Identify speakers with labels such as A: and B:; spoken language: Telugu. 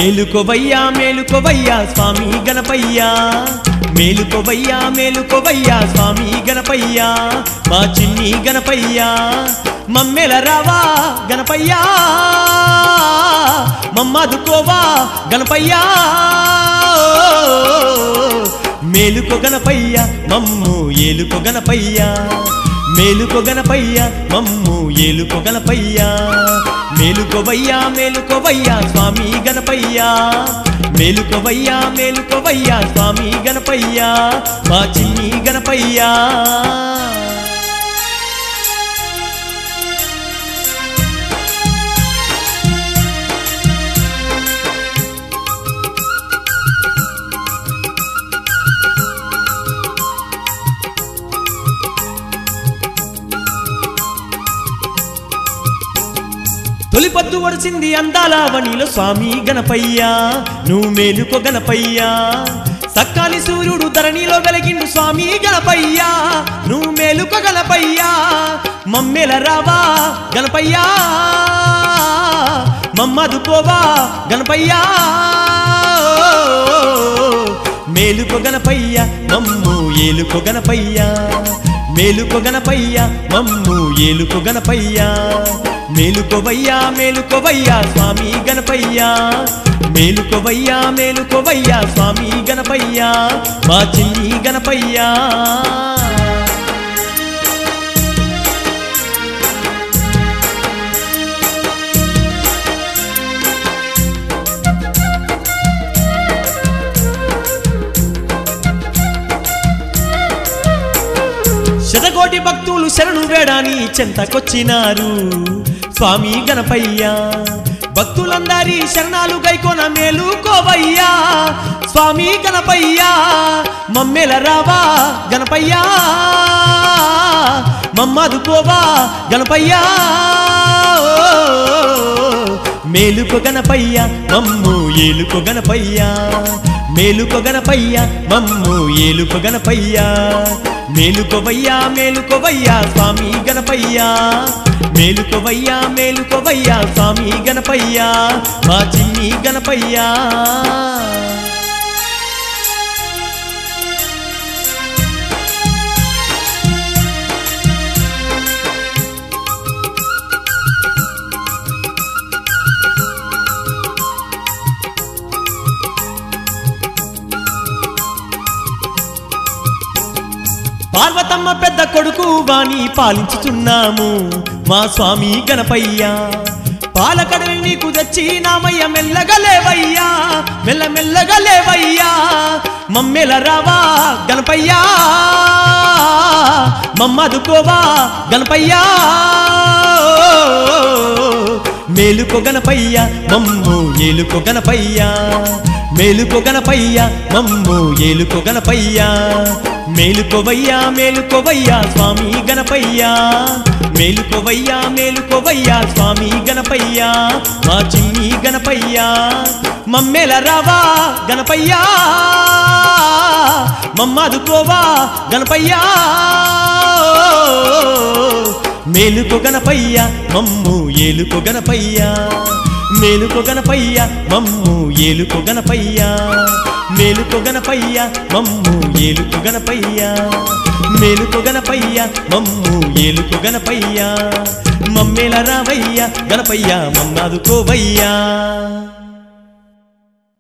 A: మేలుకోవయ్యా మేలుకోవయ్యా స్వామి గణపయ్యా మేలుకోవయ్యా మేలుకోవయ్యా స్వామి గణపయ్యా మా చిన్ని గణపయ్యా మమ్మెల రావా గణపయ్యా మమ్మదుకోవా గణపయ్యా మేలుకో గణపయ్య మమ్ము ఏలుకో గణపయ్య మేలుకో గణపయ్య మమ్ము ఏలుకో గణపయ్య మేలుకోవయ్యా మేలుకోవయ్యా స్వామి గణపయ్యా మేలుకోవయ్యా మేలుకోవయ్యా స్వామి గణపయ్యా మా చిన్ని గణపయ్యా తొలిపద్దు వడిసింది అందాల వనిలో స్వామి గణపయ్యా నువ్వు మేలుకో గణపయ్యా సక్కాలి సూర్యుడు ధరణిలో వెలిగిండు స్వామి గణపయ్యా నువ్వు మేలుకో గణపయ్యా మమ్మెల రావా గణపయ్యా మమ్మదుకోవా గణపయ్యా మేలుకో గణపయ్య మమ్ము ఏలుకో గణపయ్య మేలుకో గణపయ్య మమ్ము ఏలుకో గణపయ్య మేలుకోవయ్యా మేలుకోవయ్యా స్వామి గణపయ్యా మేలుకోవయ్యా మేలుకోవయ్యా స్వామి గణపయ్యా మా చిన్ని గణపయ్యా శతకోటి భక్తులు శరణు వేడాని చెంతకొచ్చినారు స్వామి గణపయ్యా భక్తులందరి శరణాలు గైకొన మేలుకోవయ్యా స్వామి గణపయ్యా మమ్మెల రావా గణపయ్యా మమ్మదుకోవా గణపయ్యా మేలుకో గణపయ్య మమ్ము ఏలుకో గణపయ్య మేలుకో గణపయ్య మమ్ము ఏలుకో గణపయ్య మేలుకోవయ్యా మేలుకోవయ్యా స్వామి గణపయ్యా మేలుకోవయ్యా మేలుకోవయ్యా స్వామి గణపయ్యా మా చిన్ని గణపయ్యా పార్వతమ్మ పెద్ద కొడుకు వాణి పాలించుచున్నాము మా స్వామి గణపయ్యా పాలకడని నీకు తెచ్చి నామయ్య మెల్లగా లేవయ్యా మెల్ల మెల్లగా లేవయ్యా మమ్మెల రావా గణపయ్యా మమ్మదుకోవా గణపయ్యా మేలుకో గణపయ్య మమ్ము ఏలుకో గణపయ్య మేలుకో గణపయ్య మమ్ము ఏలుకో గణపయ్య మేలుకోవయ్యా మేలుకోవయ్యా స్వామి గణపయ్యా మేలుకోవయ్యా మేలుకోవయ్యా స్వామి గణపయ్యా మా చిన్ని గణపయ్యా మమ్మెల రావా గణపయ్యా మమ్మదుకోవా గణపయ్యా మేలుకో గణపయ్య మమ్ము ఏలుకో గణపయ్య మేలుకో గణపయ్య మమ్ము ఏలుకో గణపయ్య మేలుకో గణపయ్య మమ్ము ఏలుకో గణపయ్య మేలుకో గణపయ్య మమ్ము ఏలుకో గణపయ్య మమ్మేల రావయ్య గణపయ్య మమ్మాదుకోవయ్యా